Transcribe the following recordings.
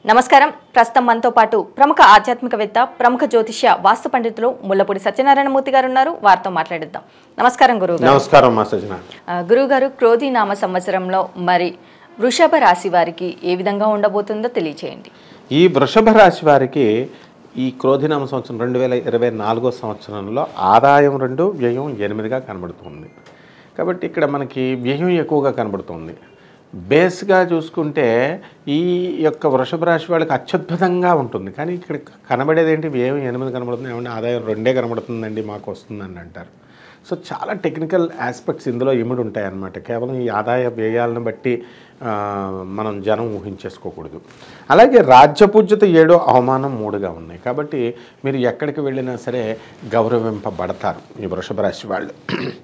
నమస్కారం ప్రస్తుతం మనతో పాటు ప్రముఖ ఆధ్యాత్మికవేత్త ప్రముఖ జ్యోతిష్య వాస్తు పండితులు ముల్లపూడి సత్యనారాయణమూర్తి గారు ఉన్నారు వారితో మాట్లాడిద్దాం నమస్కారం గురువు గారు నమస్కారం మా సజ్జన గురువు గారు క్రోధి నామ సంవత్సరంలో మరి వృషభ రాశి వారికి ఏ విధంగా ఉండబోతుందో తెలియచేయండి ఈ వృషభ రాశి వారికి ఈ క్రోధినామ సంవత్సరం రెండు వేల ఇరవై నాలుగో సంవత్సరంలో ఆదాయం రెండు వ్యయం ఎనిమిదిగా కనబడుతుంది కాబట్టి ఇక్కడ మనకి వ్యయం ఎక్కువగా కనబడుతుంది బేస్గా చూసుకుంటే ఈ యొక్క వృషభ రాశి వాళ్ళకి అత్యద్భుతంగా ఉంటుంది కానీ ఇక్కడ కనబడేది ఏంటి వ్యయం ఎనిమిది కనబడుతుంది ఏమంటే ఆదాయం రెండే కనబడుతుందండి మాకు వస్తుందని అంటారు సో చాలా టెక్నికల్ ఆస్పెక్ట్స్ ఇందులో ఇమిడి ఉంటాయి అన్నమాట కేవలం ఈ ఆదాయ వ్యయాలను బట్టి ఆ, మనం జనం ఊహించేసుకోకూడదు అలాగే రాజ్యపూజ్యత ఏడో అవమానం మూడుగా ఉన్నాయి కాబట్టి మీరు ఎక్కడికి వెళ్ళినా సరే గౌరవింపబడతారు ఈ వృషభ రాశి వాళ్ళు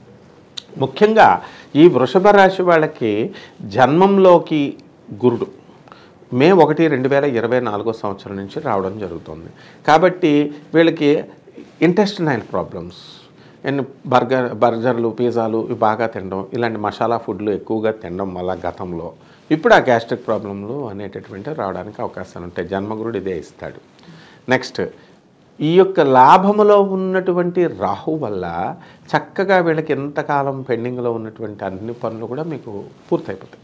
ముఖ్యంగా ఈ వృషభ రాశి వాళ్ళకి జన్మంలోకి గురుడు మే ఒకటి రెండు వేల ఇరవై నాలుగో సంవత్సరం నుంచి రావడం జరుగుతుంది కాబట్టి వీళ్ళకి ఇంటెస్టినైల్ ప్రాబ్లమ్స్ అండ్ బర్గర్ బర్గర్లు పిజ్జాలు ఇవి బాగా తినడం ఇలాంటి మసాలా ఫుడ్లు ఎక్కువగా తినడం వల్ల గతంలో ఇప్పుడు ఆ గ్యాస్ట్రిక్ ప్రాబ్లంలు అనేటటువంటి రావడానికి అవకాశాలు ఉంటాయి జన్మగురుడు ఇదే ఇస్తాడు నెక్స్ట్ ఈ యొక్క లాభములో ఉన్నటువంటి రాహు వల్ల చక్కగా వీళ్ళకి ఎంతకాలం పెండింగ్లో ఉన్నటువంటి అన్ని పనులు కూడా మీకు పూర్తయిపోతాయి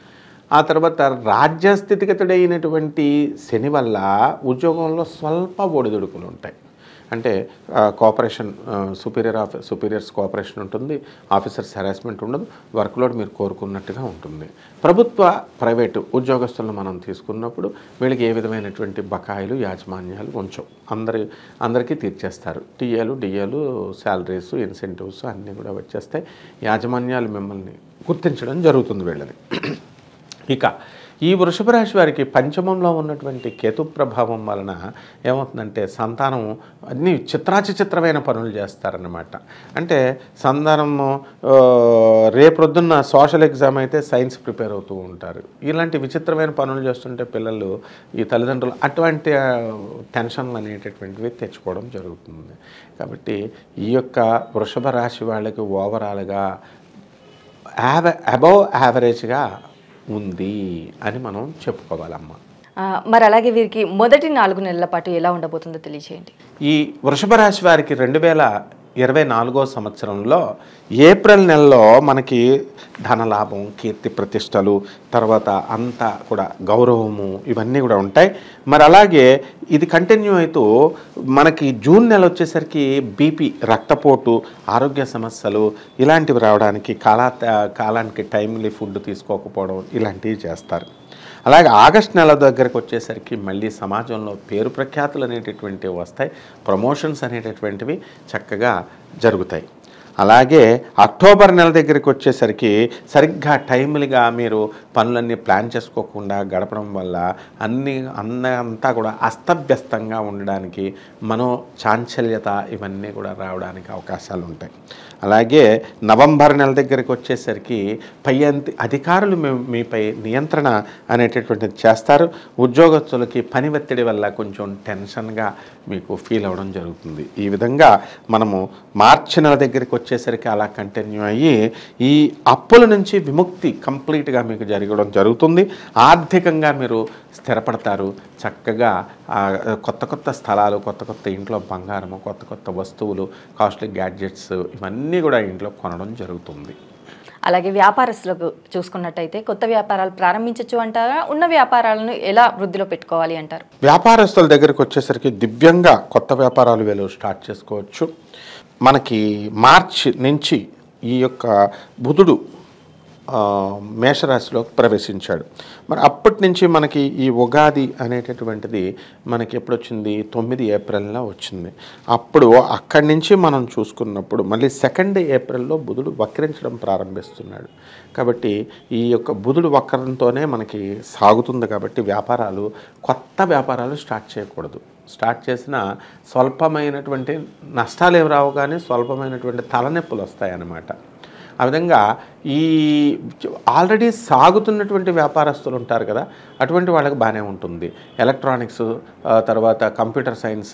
ఆ తర్వాత రాజ్యస్థితిగతుడైనటువంటి శని వల్ల ఉద్యోగంలో స్వల్ప ఒడిదుడుకులు ఉంటాయి అంటే cooperation superior of superiors cooperation ఉంటుంది ఆఫీసర్స్ హెరాస్మెంట్ ఉండదు వర్క్లోడ్ మీరు కోరుకున్నట్టుగా ఉంటుంది ప్రభుత్వ ప్రైవేటు ఉద్యోగస్తులను మనం తీసుకున్నప్పుడు వీళ్ళకి ఏ విధమైనటువంటి బకాయిలు యాజమాన్యాలు ఉంచవు అందరి అందరికీ తీర్చేస్తారు టీఏలు డిఏలు శాలరీస్ ఇన్సెంటివ్స్ అన్నీ కూడా వచ్చేస్తాయి యాజమాన్యాలు మిమ్మల్ని గుర్తించడం జరుగుతుంది వీళ్ళని ఇక ఈ వృషభ రాశి వారికి పంచమంలో ఉన్నటువంటి కేతు ప్రభావం వలన ఏమవుతుందంటే సంతానం అన్ని చిత్రాచి చిత్రమైన పనులు చేస్తారన్నమాట అంటే సంతానము ఆ, రేపొద్దున్న సోషల్ ఎగ్జామ్ అయితే సైన్స్ ప్రిపేర్ అవుతూ ఉంటారు ఇలాంటి విచిత్రమైన పనులు చేస్తుంటే పిల్లలు ఈ తల్లిదండ్రులు అటువంటి ఆ, టెన్షన్లు అనేటటువంటివి తెచ్చుకోవడం జరుగుతుంది కాబట్టి ఈ యొక్క వృషభ రాశి వాళ్ళకి ఓవరాల్గా యావ అబవ్ యావరేజ్గా ఉంది అని మనం చెప్పుకోవాలమ్మా ఆ, మరి అలాగే వీరికి మొదటి నాలుగు నెలల పాటు ఎలా ఉండబోతుందో తెలియచేయండి ఈ వృషభ రాశి వారికి రెండు వేల ఇరవై నాలుగో సంవత్సరంలో ఏప్రిల్ నెలలో మనకి ధనలాభం కీర్తి ప్రతిష్టలు తర్వాత అంతా కూడా గౌరవము ఇవన్నీ కూడా ఉంటాయి మరి అలాగే ఇది కంటిన్యూ అవుతూ మనకి జూన్ నెల వచ్చేసరికి బీపీ రక్తపోటు ఆరోగ్య సమస్యలు ఇలాంటివి రావడానికి కాలా కాలానికి టైమ్లీ ఫుడ్ తీసుకోకపోవడం ఇలాంటివి చేస్తారు అలాగే ఆగస్ట్ నెల దగ్గరకు వచ్చేసరికి మళ్ళీ సమాజంలో పేరు ప్రఖ్యాతులు అనేటటువంటివి వస్తాయి ప్రమోషన్స్ అనేటటువంటివి చక్కగా జరుగుతాయి అలాగే అక్టోబర్ నెల దగ్గరికి వచ్చేసరికి సరిగ్గా టైమ్లీగా మీరు పనులన్నీ ప్లాన్ చేసుకోకుండా గడపడం వల్ల అన్ని అన్న అంతా కూడా అస్తవ్యస్తంగా ఉండడానికి మనో చాంచల్యత ఇవన్నీ కూడా రావడానికి అవకాశాలు ఉంటాయి అలాగే నవంబర్ నెల దగ్గరికి వచ్చేసరికి పై అంతి అధికారులు మీ- మీపై నియంత్రణ అనేటటువంటిది చేస్తారు ఉద్యోగస్తులకి పని ఒత్తిడి వల్ల కొంచెం టెన్షన్గా మీకు ఫీల్ అవ్వడం జరుగుతుంది ఈ విధంగా మనము మార్చి నెల దగ్గరికి వచ్చేసరికి అలా కంటిన్యూ అయ్యి ఈ అప్పుల నుంచి విముక్తి కంప్లీట్గా మీకు జరగడం జరుగుతుంది ఆర్థికంగా మీరు స్థిరపడతారు చక్కగా ఆ, కొత్త కొత్త స్థలాలు కొత్త కొత్త ఇంట్లో బంగారము కొత్త కొత్త వస్తువులు కాస్ట్లీ గ్యాడ్జెట్స్ ఇవన్నీ కూడా ఇంట్లో కొనడం జరుగుతుంది అలాగే వ్యాపారస్తులకు చూసుకున్నట్టయితే కొత్త వ్యాపారాలు ప్రారంభించవచ్చు అంటారా ఉన్న వ్యాపారాలను ఎలా వృద్ధిలో పెట్టుకోవాలి అంటారు వ్యాపారస్తుల దగ్గరికి వచ్చేసరికి దివ్యంగా కొత్త వ్యాపారాలు వీళ్ళు స్టార్ట్ చేసుకోవచ్చు మనకి మార్చ్ నుంచి ఈ యొక్క బుధుడు ఆ, మేషరాశిలోకి ప్రవేశించాడు మరి అప్పటి నుంచి మనకి ఈ ఉగాది అనేటటువంటిది మనకి ఎప్పుడు వచ్చింది తొమ్మిది ఏప్రిల్లో వచ్చింది అప్పుడు అక్కడి నుంచి మనం చూసుకున్నప్పుడు మళ్ళీ సెకండ్ ఏప్రిల్లో బుధుడు వక్రించడం ప్రారంభిస్తున్నాడు కాబట్టి ఈ యొక్క బుధుడు వక్రంతోనే మనకి సాగుతుంది కాబట్టి వ్యాపారాలు కొత్త వ్యాపారాలు స్టార్ట్ చేయకూడదు స్టార్ట్ చేసిన స్వల్పమైనటువంటి నష్టాలు ఏమి రావు కానీ స్వల్పమైనటువంటి తలనొప్పులు వస్తాయన్నమాట ఆ విధంగా ఈ ఆల్రెడీ సాగుతున్నటువంటి వ్యాపారస్తులు ఉంటారు కదా అటువంటి వాళ్ళకి బాగానే ఉంటుంది ఎలక్ట్రానిక్స్ ఆ, తర్వాత కంప్యూటర్ సైన్స్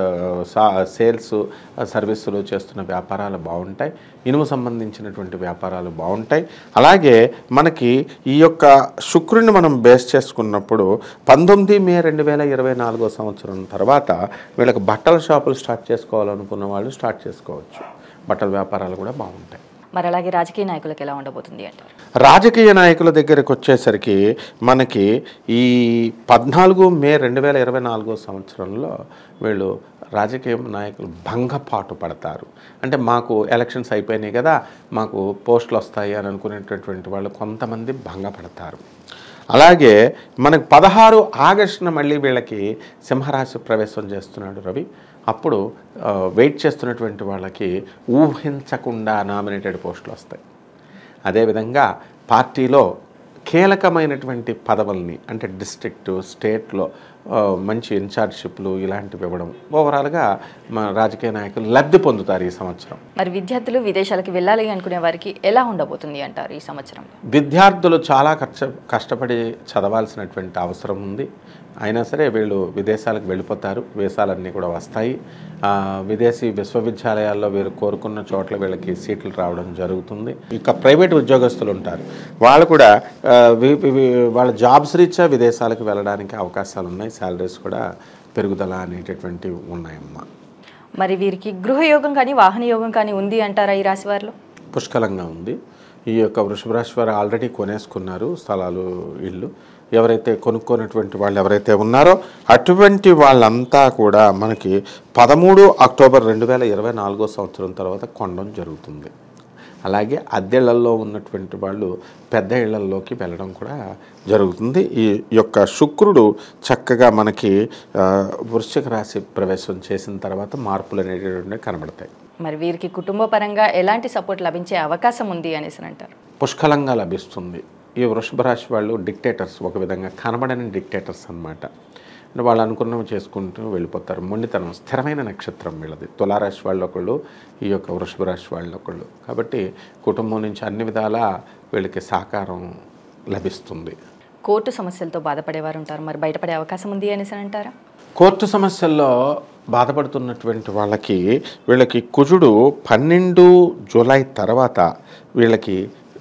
సేల్స్ సర్వీసులు చేస్తున్న వ్యాపారాలు బాగుంటాయి ఇనుము సంబంధించినటువంటి వ్యాపారాలు బాగుంటాయి అలాగే మనకి ఈ యొక్క శుక్రుని మనం బేస్ చేసుకున్నప్పుడు పంతొమ్మిది మే రెండు వేల ఇరవై నాలుగో సంవత్సరం తర్వాత వీళ్ళకి బట్టల షాపులు స్టార్ట్ చేసుకోవాలనుకున్న వాళ్ళు స్టార్ట్ చేసుకోవచ్చు బట్టల వ్యాపారాలు కూడా బాగుంటాయి మరి అలాగే రాజకీయ నాయకులకు ఎలా ఉండబోతుంది అంటారు రాజకీయ నాయకుల దగ్గరికి వచ్చేసరికి మనకి ఈ పద్నాలుగు మే రెండు వేల ఇరవై నాలుగో సంవత్సరంలో వీళ్ళు రాజకీయ నాయకులు భంగపాటు పడతారు అంటే మాకు ఎలక్షన్స్ అయిపోయినాయి కదా మాకు పోస్టులు వస్తాయి అని అనుకునేటటువంటి వాళ్ళు కొంతమంది భంగపడతారు అలాగే మనకు పదహారు ఆగస్టున మళ్ళీ వీళ్ళకి సింహరాశి ప్రవేశం చేస్తున్నాడు రవి అప్పుడు ఆ, వెయిట్ చేస్తున్నటువంటి వాళ్ళకి ఊహించకుండా నామినేటెడ్ పోస్టులు వస్తాయి అదేవిధంగా పార్టీలో కీలకమైనటువంటి పదవుల్ని అంటే డిస్ట్రిక్ట్ స్టేట్లో ఆ, మంచి ఇన్ఛార్జ్షిప్లు ఇలాంటివి ఇవ్వడం ఓవరాల్గా మన రాజకీయ నాయకులు లబ్ధి పొందుతారు ఈ సంవత్సరం మరి విద్యార్థులు విదేశాలకు వెళ్ళాలి అనుకునే వారికి ఎలా ఉండబోతుంది అంటారు ఈ సంవత్సరం విద్యార్థులు చాలా కష్ట కష్టపడి చదవాల్సినటువంటి అవసరం ఉంది అయినా సరే వీళ్ళు విదేశాలకు వెళ్ళిపోతారు వీసాలన్నీ కూడా వస్తాయి ఆ, విదేశీ విశ్వవిద్యాలయాల్లో వీరు కోరుకున్న చోట్ల వీళ్ళకి సీట్లు రావడం జరుగుతుంది ఇక ప్రైవేట్ ఉద్యోగస్తులు ఉంటారు వాళ్ళు కూడా ఆ, వి- వి- వాళ్ళ జాబ్స్ రీత్యా విదేశాలకు వెళ్ళడానికి అవకాశాలు ఉన్నాయి శాలరీస్ కూడా పెరుగుదల అనేటటువంటివి ఉన్నాయమ్మా మరి వీరికి గృహయోగం కానీ వాహన యోగం కానీ ఉంది అంటారా ఈ రాశి వారిలో పుష్కలంగా ఉంది ఈ యొక్క వృషభ రాశి వారు ఆల్రెడీ కొనేసుకున్నారు స్థలాలు ఇల్లు ఎవరైతే కొనుక్కున్నటువంటి వాళ్ళు ఎవరైతే ఉన్నారో అటువంటి వాళ్ళంతా కూడా మనకి పదమూడు అక్టోబర్ రెండు వేల ఇరవై నాలుగో సంవత్సరం తర్వాత కొనడం జరుగుతుంది అలాగే అద్దెళ్లలో ఉన్నటువంటి వాళ్ళు పెద్ద ఇళ్లలోకి వెళ్ళడం కూడా జరుగుతుంది ఈ యొక్క శుక్రుడు చక్కగా మనకి ఆ, వృశ్చిక రాశి ప్రవేశం చేసిన తర్వాత మార్పులు అనేటటువంటి కనబడతాయి మరి వీరికి కుటుంబ పరంగా ఎలాంటి సపోర్ట్ లభించే అవకాశం ఉంది అనేసి అని అంటారు పుష్కలంగా లభిస్తుంది ఈ వృషభ రాశి వాళ్ళు డిక్టేటర్స్ ఒక విధంగా కనబడని డిక్టేటర్స్ అన్నమాట అంటే వాళ్ళు అనుకున్నవి చేసుకుంటూ వెళ్ళిపోతారు మొండితనం స్థిరమైన నక్షత్రం వీళ్ళది తులారాశి వాళ్ళు ఒకళ్ళు ఈ యొక్క వృషభ రాశి వాళ్ళు ఒకళ్ళు కాబట్టి కుటుంబం నుంచి అన్ని విధాలా వీళ్ళకి సహకారం లభిస్తుంది కోర్టు సమస్యలతో బాధపడేవారు ఉంటారు మరి బయటపడే అవకాశం ఉంది అనేసి అని అంటారా కోర్టు సమస్యల్లో బాధపడుతున్నటువంటి వాళ్ళకి వీళ్ళకి కుజుడు పన్నెండు జూలై తర్వాత వీళ్ళకి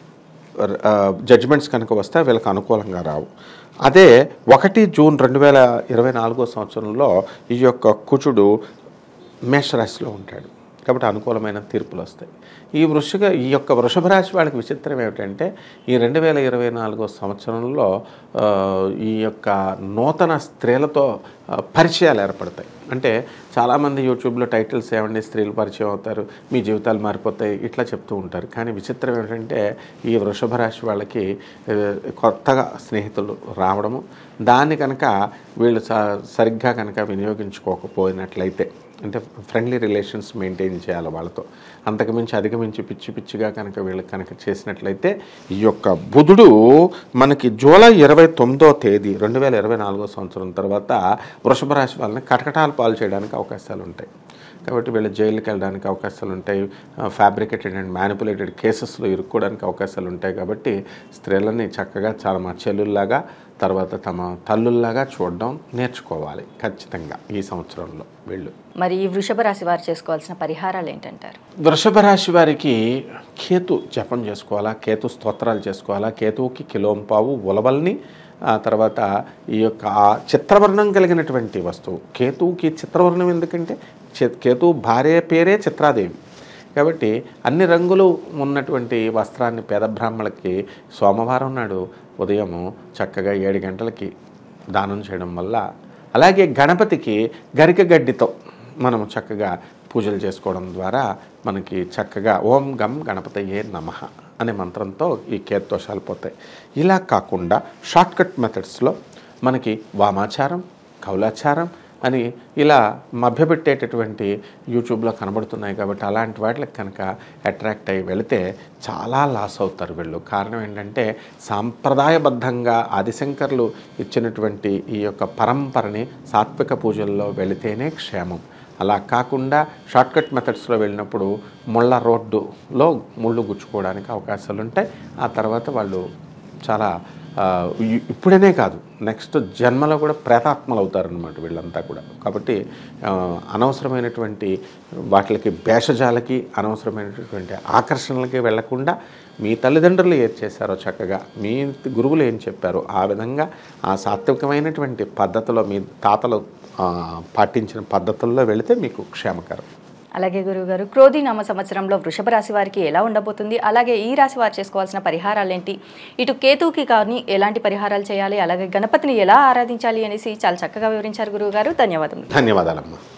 జడ్జిమెంట్స్ కనుక వస్తే వీళ్ళకి అనుకూలంగా రావు అదే ఒకటి జూన్ రెండు వేల ఇరవై నాలుగో సంవత్సరంలో ఈ యొక్క కుజుడు మేషరాశిలో ఉంటాడు కాబట్టి అనుకూలమైన తీర్పులు వస్తాయి ఈ వృషిక ఈ యొక్క వృషభ రాశి వాళ్ళకి విచిత్రం ఏమిటంటే ఈ రెండు వేల ఇరవై నాలుగో సంవత్సరంలో ఆ, ఈ యొక్క నూతన స్త్రీలతో ఆ, పరిచయాలు ఏర్పడతాయి అంటే చాలామంది యూట్యూబ్లో టైటిల్స్ ఏమండి స్త్రీలు పరిచయం అవుతారు మీ జీవితాలు మారిపోతాయి ఇట్లా చెప్తూ ఉంటారు కానీ విచిత్రం ఏంటంటే ఈ వృషభ రాశి వాళ్ళకి ఆ, కొత్తగా స్నేహితులు రావడము దాన్ని కనుక వీళ్ళు స- సరిగ్గా కనుక వినియోగించుకోకపోయినట్లయితే అంటే ఫ్రెండ్లీ రిలేషన్స్ మెయింటైన్ చేయాలి వాళ్ళతో అంతకుమించి అధిగమించి పిచ్చి పిచ్చిగా కనుక వీళ్ళకి కనుక చేసినట్లయితే ఈ యొక్క బుధుడు మనకి జూలై ఇరవై తొమ్మిదో తేదీ రెండు వేల ఇరవై నాలుగో సంవత్సరం తర్వాత వృషభ రాశి వాళ్ళని కటకటాలు పాలు చేయడానికి అవకాశాలు ఉంటాయి కాబట్టి వీళ్ళు జైలుకి వెళ్ళడానికి అవకాశాలు ఉంటాయి ఫ్యాబ్రికేటెడ్ అండ్ మ్యానిపులేటెడ్ కేసెస్లో ఇరుక్కోవడానికి అవకాశాలు ఉంటాయి కాబట్టి స్త్రీలని చక్కగా చాలా మా చెల్లుల్లాగా తర్వాత తమ తల్లుల్లాగా చూడడం నేర్చుకోవాలి ఖచ్చితంగా ఈ సంవత్సరంలో వీళ్ళు మరి ఈ వృషభ రాశి వారు చేసుకోవాల్సిన పరిహారాలు ఏంటంటారు వృషభ రాశి వారికి కేతు జపం చేసుకోవాలా కేతు స్తోత్రాలు చేసుకోవాలా కేతువుకి కిలోంపావు ఉలవల్ని ఆ తర్వాత ఈ యొక్క ఆ చిత్రవర్ణం కలిగినటువంటి వస్తువు కేతువుకి చిత్రవర్ణం ఎందుకంటే చి- కేతువు భార్య పేరే చిత్రాదేవి కాబట్టి అన్ని రంగులు ఉన్నటువంటి వస్త్రాన్ని పేద బ్రాహ్మణులకి సోమవారం నాడు ఉదయము చక్కగా ఏడు గంటలకి దానం చేయడం వల్ల అలాగే గణపతికి గరిక గడ్డితో మనము చక్కగా పూజలు చేసుకోవడం ద్వారా మనకి చక్కగా ఓం గం గణపతయే నమః అనే మంత్రంతో ఈ కేతోషాలు పోతాయి ఇలా కాకుండా షార్ట్కట్ మెథడ్స్లో మనకి వామాచారం కౌలాచారం అని ఇలా మభ్యపెట్టేటటువంటి యూట్యూబ్లో కనబడుతున్నాయి కాబట్టి అలాంటి వాటికి కనుక అట్రాక్ట్ అయ్యి వెళితే చాలా లాస్ అవుతారు వీళ్ళు కారణం ఏంటంటే సాంప్రదాయబద్ధంగా ఆదిశంకర్లు ఇచ్చినటువంటి ఈ యొక్క పరంపరని సాత్విక పూజల్లో వెళితేనే క్షేమం అలా కాకుండా షార్ట్కట్ మెథడ్స్లో వెళ్ళినప్పుడు ముళ్ళ రోడ్డులో ముళ్ళు గుచ్చుకోవడానికి అవకాశాలు ఉంటాయి ఆ తర్వాత వాళ్ళు చాలా ఆ, ఇ- ఇప్పుడనే కాదు నెక్స్ట్ జన్మలో కూడా ప్రేతాత్మలు అవుతారనమాట వీళ్ళంతా కూడా కాబట్టి ఆ, అనవసరమైనటువంటి వాటికి భేషజాలకి అనవసరమైనటువంటి ఆకర్షణలకి వెళ్లకుండా మీ తల్లిదండ్రులు ఏది చేశారో చక్కగా మీ గురువులు ఏం చెప్పారో ఆ విధంగా ఆ సాత్వికమైనటువంటి పద్ధతిలో మీ తాతలు ఆ, పాటించిన పద్ధతుల్లో వెళితే మీకు క్షేమకరం అలాగే గురువుగారు క్రోధి నామ సంవత్సరంలో వృషభ రాశి వారికి ఎలా ఉండబోతుంది అలాగే ఈ రాశి వారు చేసుకోవాల్సిన పరిహారాలు ఏంటి ఇటు కేతువుకి కానీ ఎలాంటి పరిహారాలు చేయాలి అలాగే గణపతిని ఎలా ఆరాధించాలి అనేసి చాలా చక్కగా వివరించారు గురువుగారు ధన్యవాదములు ధన్యవాదాలమ్మా